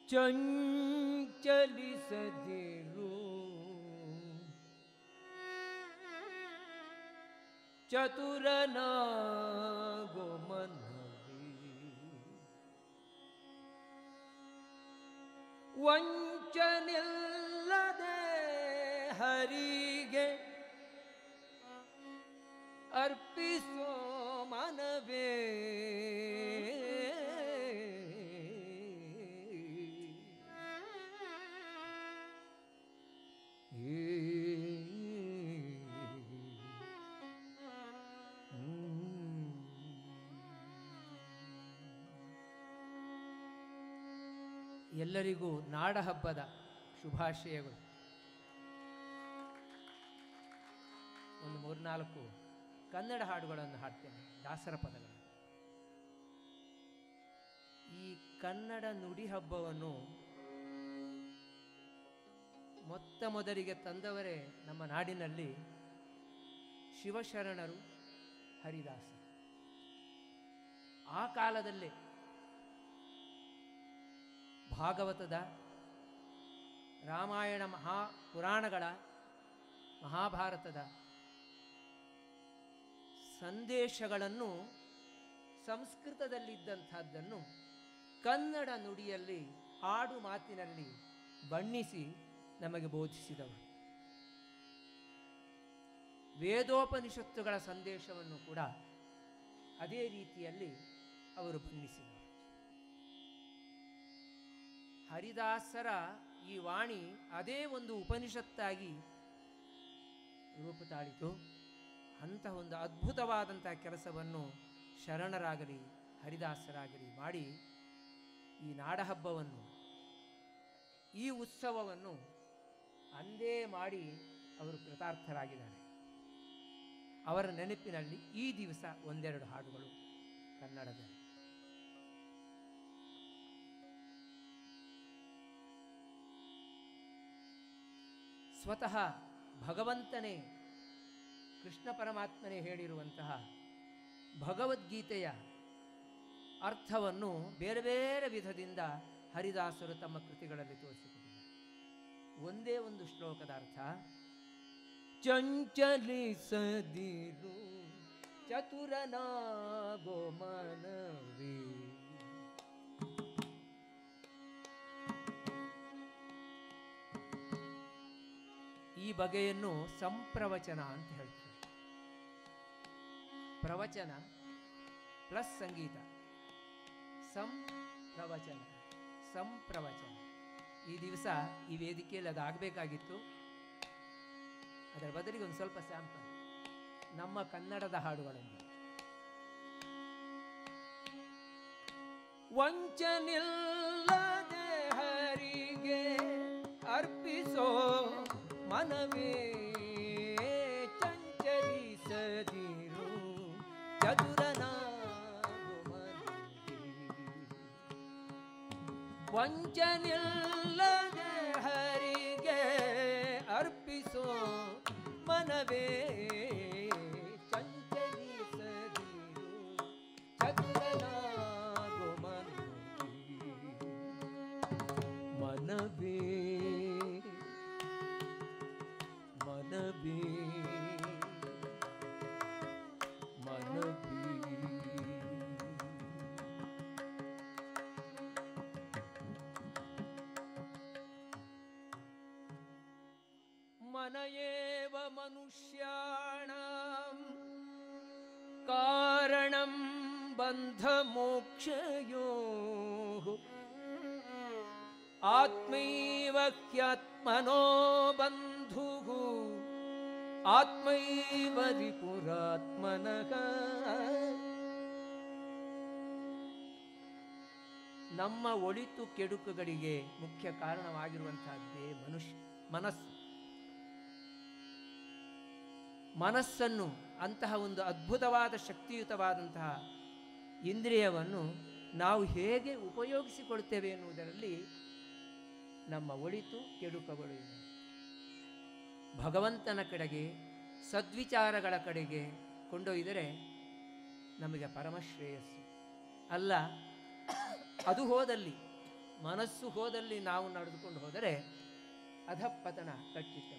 ಚಂಚಲಿಸದಿರು ಚತುರನಾಗೋ ಮನವಿ ವಂಚನಿಲ್ಲದೆ ಹರಿಗೆ ಅರ್ಪಿಸೋ ಮನವೇ ಎಲ್ಲರಿಗೂ ನಾಡಹಬ್ಬದ ಶುಭಾಶಯಗಳು ಒಂದು ಮೂರ್ನಾಲ್ಕು ಕನ್ನಡ ಹಾಡುಗಳನ್ನು ಹಾಡ್ತೇನೆ ದಾಸರ ಪದಗಳು ಈ ಕನ್ನಡ ನುಡಿ ಹಬ್ಬವನ್ನು ಮೊತ್ತ ಮೊದಲಿಗೆ ತಂದವರೇ ನಮ್ಮ ನಾಡಿನಲ್ಲಿ ಶಿವಶರಣರು ಹರಿದಾಸರು ಆ ಕಾಲದಲ್ಲೇ ಭಾಗವತದ ರಾಮಾಯಣ ಮಹಾ ಪುರಾಣಗಳ ಮಹಾಭಾರತದ ಸಂದೇಶಗಳನ್ನು ಸಂಸ್ಕೃತದಲ್ಲಿದ್ದಂಥದ್ದನ್ನು ಕನ್ನಡ ನುಡಿಯಲ್ಲಿ ಆಡು ಮಾತಿನಲ್ಲಿ ಬಣ್ಣಿಸಿ ನಮಗೆ ಬೋಧಿಸಿದವರು ವೇದೋಪನಿಷತ್ತುಗಳ ಸಂದೇಶವನ್ನು ಕೂಡ ಅದೇ ರೀತಿಯಲ್ಲಿ ಅವರು ಬಣ್ಣಿಸಿದರು ಹರಿದಾಸರ ಈ ವಾಣಿ ಅದೇ ಒಂದು ಉಪನಿಷತ್ತಾಗಿ ರೂಪ ತಾಳಿತು ಅಂತಹ ಒಂದು ಅದ್ಭುತವಾದಂತಹ ಕೆಲಸವನ್ನು ಶರಣರಾಗಲಿ ಹರಿದಾಸರಾಗಲಿ ಮಾಡಿ ಈ ನಾಡಹಬ್ಬವನ್ನು ಈ ಉತ್ಸವವನ್ನು ಅಂದೇ ಮಾಡಿ ಅವರು ಕೃತಾರ್ಥರಾಗಿದ್ದಾರೆ ಅವರ ನೆನಪಿನಲ್ಲಿ ಈ ದಿವಸ ಒಂದೆರಡು ಹಾಡುಗಳು ಕನ್ನಡದಲ್ಲಿ ಸ್ವತಃ ಭಗವಂತನೇ ಕೃಷ್ಣ ಪರಮಾತ್ಮನೇ ಹೇಳಿರುವಂತಹ ಭಗವದ್ಗೀತೆಯ ಅರ್ಥವನ್ನು ಬೇರೆ ಬೇರೆ ವಿಧದಿಂದ ಹರಿದಾಸರು ತಮ್ಮ ಕೃತಿಗಳಲ್ಲಿ ತೋರಿಸಿಕೊಂಡಿದ್ದಾರೆ ಒಂದೇ ಒಂದು ಶ್ಲೋಕದ ಅರ್ಥ ಚಂಚಲಿಸದಿರು ಚತುರನಾಗೋ ಮನವೇ ಈ ಬಗೆಯನ್ನು ಸಂಪ್ರವಚನ ಅಂತ ಹೇಳ್ತಾರೆ ಪ್ರವಚನ ಪ್ಲಸ್ ಸಂಗೀತ ಸಂಪ್ರವಚನ ಸಂಪ್ರವಚನ ಈ ದಿವಸ ಈ ವೇದಿಕೆಯಲ್ಲಿ ಅದಾಗಬೇಕಾಗಿತ್ತು ಅದರ ಬದಲಿಗೆ ಒಂದು ಸ್ವಲ್ಪ ಸ್ಯಾಂಪಲ್ ನಮ್ಮ ಕನ್ನಡದ ಹಾಡುಗಳನ್ನು ವಂಚನಿಲ್ಲದೆ ಹರಿಗೆ ಅರ್ಪಿಸೋ ಮನವೇ ಚಂಚಲಿಸದಿರು ಚತುರನಾಗು ಮನವೇ ವಂಚನಿಲ್ಲದೆ ಹರಿಗೆ ಅರ್ಪಿಸೋ ಮನವೇ ಚಂಚಲಿಸದಿರು ಚತುರನಾಗು ಮನವೇ ಮನವೇ ಮನವೇ मन एव मनुष्याणां कारणं बन्धमोक्षयोः आत्मैव ह्यात्मनो बन्धुः आत्मैव रिपुरात्मनः ನಮ್ಮ ಒಳಿತು ಕೆಡುಕುಗಳಿಗೆ ಮುಖ್ಯ ಕಾರಣವಾಗಿರುವಂತಹದ್ದೇ ಮನುಷ್ಯ ಮನಸ್ಸು ಮನಸ್ಸನ್ನು ಅಂತಹ ಒಂದು ಅದ್ಭುತವಾದ ಶಕ್ತಿಯುತವಾದಂತಹ ಇಂದ್ರಿಯವನ್ನು ನಾವು ಹೇಗೆ ಉಪಯೋಗಿಸಿಕೊಳ್ತೇವೆ ಎನ್ನುವುದರಲ್ಲಿ ನಮ್ಮ ಒಳಿತು ಕೆಡುಕುಗಳು ಇವೆ ಭಗವಂತನ ಕಡೆಗೆ ಸದ್ವಿಚಾರಗಳ ಕಡೆಗೆ ಕೊಂಡೊಯ್ದರೆ ನಮಗೆ ಪರಮಶ್ರೇಯಸ್ಸು ಅಲ್ಲ ಅದು ಹೋದಲ್ಲಿ ಮನಸ್ಸು ಹೋದಲ್ಲಿ ನಾವು ನಡೆದುಕೊಂಡು ಹೋದರೆ ಅಧಪತನ ಕಟ್ಟಿಟ್ಟ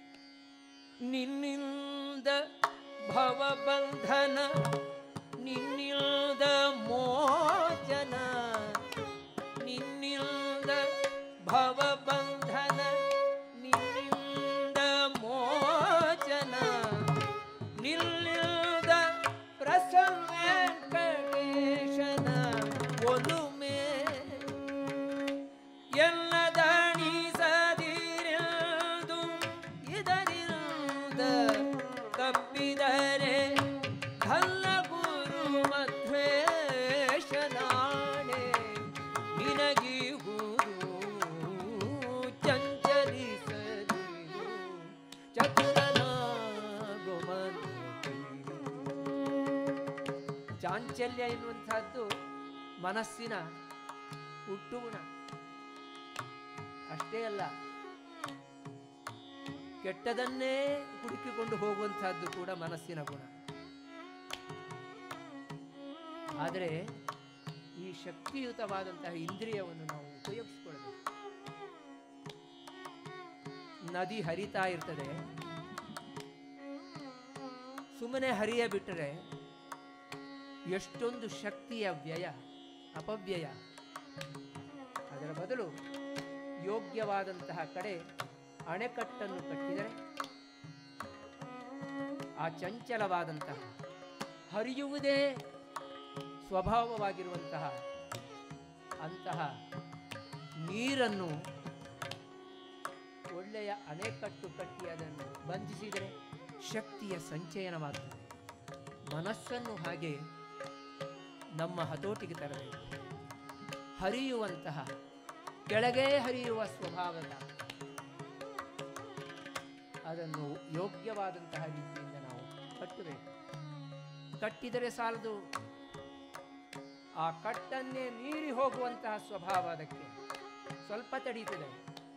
ನಿನ್ನಿಂದ ಭವಬಂಧನ ನಿನ್ನಿಲ್ದ ಮೋಚನ ನಿನ್ನಿಲ್ದ ಭವಬಂಧನ ನಿನ್ನಿಂದ ಮೋಚನ ನಿಲ್ಲಿಲ್ದ ಪ್ರಸನ್ನ ವೆಂಕಟೇಶನ ಒಲುಮೆ ಎಲ್ಲದಣಿಸದಿರದು ಇದರಿಂದ ತಪ್ಪಿದರೆ ಕಲ್ಲ ಗುರು ಮಧ್ವೇಶನಾಣೆ ನಿನಗಿಹುದು ಚಂಚಲಿಸದು ಚತುರನಾಗುಮಂತಿ ಚಾಂಚಲ್ಯ ಎನ್ನುವಂತಹದ್ದು ಮನಸ್ಸಿನ ಹುಟ್ಟುಗುಣ ಅಷ್ಟೇ ಅಲ್ಲ ಕೆಟ್ಟದನ್ನೇ ಹುಡುಕಿಕೊಂಡು ಹೋಗುವಂತಹದ್ದು ಕೂಡ ಮನಸ್ಸಿನ ಗುಣ ಆದರೆ ಈ ಶಕ್ತಿಯುತವಾದಂತಹ ಇಂದ್ರಿಯವನ್ನು ನಾವು ಉಪಯೋಗಿಸಿಕೊಳ್ಳಬೇಕು ನದಿ ಹರಿತಾ ಇರ್ತದೆ ಸುಮ್ಮನೆ ಹರಿಯ ಬಿಟ್ಟರೆ ಎಷ್ಟೊಂದು ಶಕ್ತಿಯ ವ್ಯಯ ಅಪವ್ಯಯ ಅದರ ಬದಲು ಯೋಗ್ಯವಾದಂತಹ ಕಡೆ ಅಣೆಕಟ್ಟನ್ನು ಕಟ್ಟಿದರೆ ಆ ಚಂಚಲವಾದಂತಹ ಹರಿಯುವುದೇ ಸ್ವಭಾವವಾಗಿರುವಂತಹ ಅಂತಹ ನೀರನ್ನು ಒಳ್ಳೆಯ ಅಣೆಕಟ್ಟು ಕಟ್ಟಿ ಅದನ್ನು ಬಂಧಿಸಿದರೆ ಶಕ್ತಿಯ ಸಂಚಯನವಾಗ್ತದೆ ಮನಸ್ಸನ್ನು ಹಾಗೆ ನಮ್ಮ ಹತೋಟಿಗೆ ತರಬೇಕು ಹರಿಯುವಂತಹ ಕೆಳಗೆ ಹರಿಯುವ ಸ್ವಭಾವದ ಅದನ್ನು ಯೋಗ್ಯವಾದಂತಹ ರೀತಿಯಿಂದ ನಾವು ಕಟ್ಟಬೇಕು ಕಟ್ಟಿದರೆ ಸಾಲದು ಆ ಕಟ್ಟನ್ನೇ ಮೀರಿ ಹೋಗುವಂತಹ ಸ್ವಭಾವ ಅದಕ್ಕೆ ಸ್ವಲ್ಪ ತಡೀತದೆ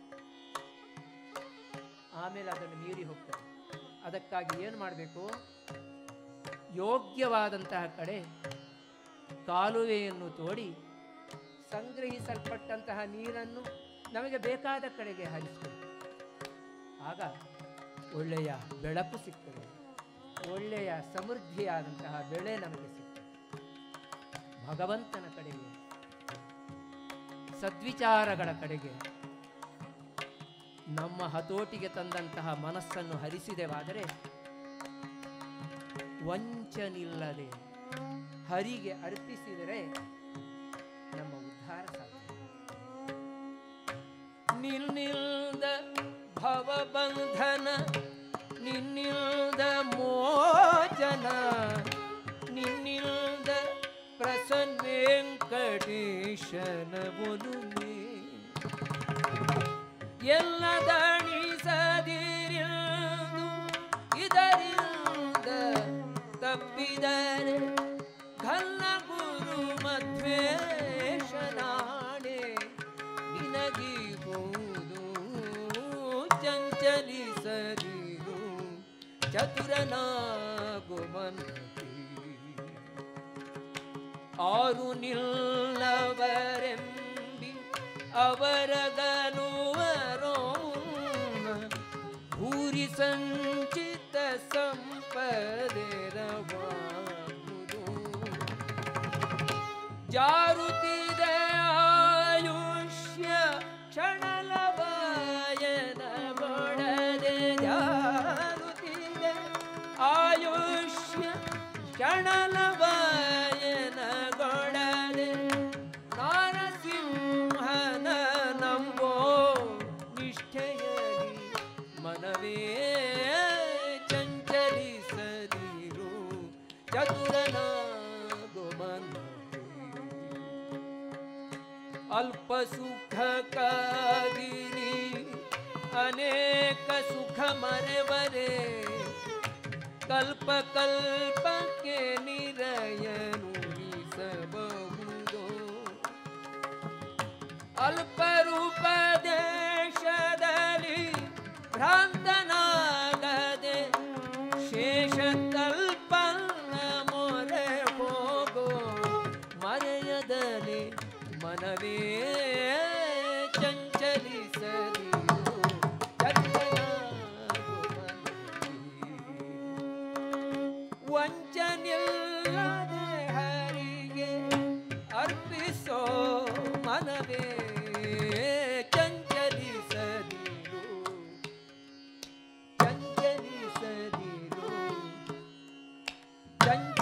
ಆಮೇಲೆ ಅದನ್ನು ಮೀರಿ ಹೋಗ್ತದೆ ಅದಕ್ಕಾಗಿ ಏನು ಮಾಡಬೇಕು ಯೋಗ್ಯವಾದಂತಹ ಕಡೆ ಕಾಲುವೆಯನ್ನು ತೋಡಿ ಸಂಗ್ರಹಿಸಲ್ಪಟ್ಟಂತಹ ನೀರನ್ನು ನಮಗೆ ಬೇಕಾದ ಕಡೆಗೆ ಹರಿಸಬೇಕು ಆಗ ಒಳ್ಳೆಯ ಬೆಳಕು ಸಿಗ್ತದೆ ಒಳ್ಳೆಯ ಸಮೃದ್ಧಿಯಾದಂತಹ ಬೆಳೆ ನಮಗೆ ಸಿಗ್ತದೆ ಭಗವಂತನ ಕಡೆಗೆ ಸದ್ವಿಚಾರಗಳ ಕಡೆಗೆ ನಮ್ಮ ಹತೋಟಿಗೆ ತಂದಂತಹ ಮನಸ್ಸನ್ನು ಹರಿಸಿದೆವಾದರೆ ವಂಚನಿಲ್ಲದೆ ಹರಿಗೆ ಅರ್ಪಿಸಿದರೆ ನಮ್ಮ ಉದ್ಧಾರ ಸಾಧ್ಯ ನಿನ್ನಿಲ್ದ ಭವಬಂಧನ ನಿನ್ನಿಲ್ದ ಮೋಚನ ನಿನ್ನಿಲ್ದ ಪ್ರಸನ್ನ ವೆಂಕಟೇಶನ ಒಲುಮೆ ಎಲ್ಲ ದಣಿಸದಿರಿದು ಇದರಿಂದ ತಪ್ಪಿದರೆ ಕಲ್ಲ ಗುರು ಮಧ್ವೇಶನಾಣೆ ನಿನಗಿಬಹುದು ಚಂಚಲಿಸದಿರು ಚತುರನಾಗುಮಂತಿ ಆರು ನಿಲ್ಲವರೆಂಬಿ ಅವರಗನುವರೋ ಭೂರಿ ಸಂಚಿತ ಸಂಪದೆರವಾಗುವುದು ಜಾರುತ್ತಿದೆ ಆಯುಷ್ಯ ಕ್ಷಣಲವಾಯನ ಬಡದೆ ಜಾರುತ್ತಿದೆ ಆಯುಷ್ಯ ಕ್ಷಣಲವಾಯನ ಗೊಡದೆ ನಾರಸಿಂಹನ ನಂಬೋ ನಿಷ್ಠೆಯಲಿ ಮನವೇ ಚಂಚಲಿಸದಿರು ಚತುರನಾಗುಮಂತೆ ಅಲ್ಪ ಸುಖಕ್ಕಾಗಿರಿ ಅನೇಕ ಸುಖ ಮರೆವರೆ ಕಲ್ಪ ಕಲ್ಪಕ್ಕೆ ನಿರಯನುರಿಸಬಹುದು ಅಲ್ಪ ರೂಪ ದೇಶದಲ್ಲಿ ಭ್ರಾಂತನಾಗದೆ ಶೇಷ ಕಲ್ಪನ ಮೊರೆ ಹೋಗೋ ಮರೆಯದಲೆ ಮನವೇ ವಂಚನಿಲ್ಲದೆ ಹರಿಗೆ ಅರ್ಪಿಸೋ ಮನವೇ ಚಂಚಲಿಸದಿರು ಚಂಚಲಿಸದಿರು ಚಂಚ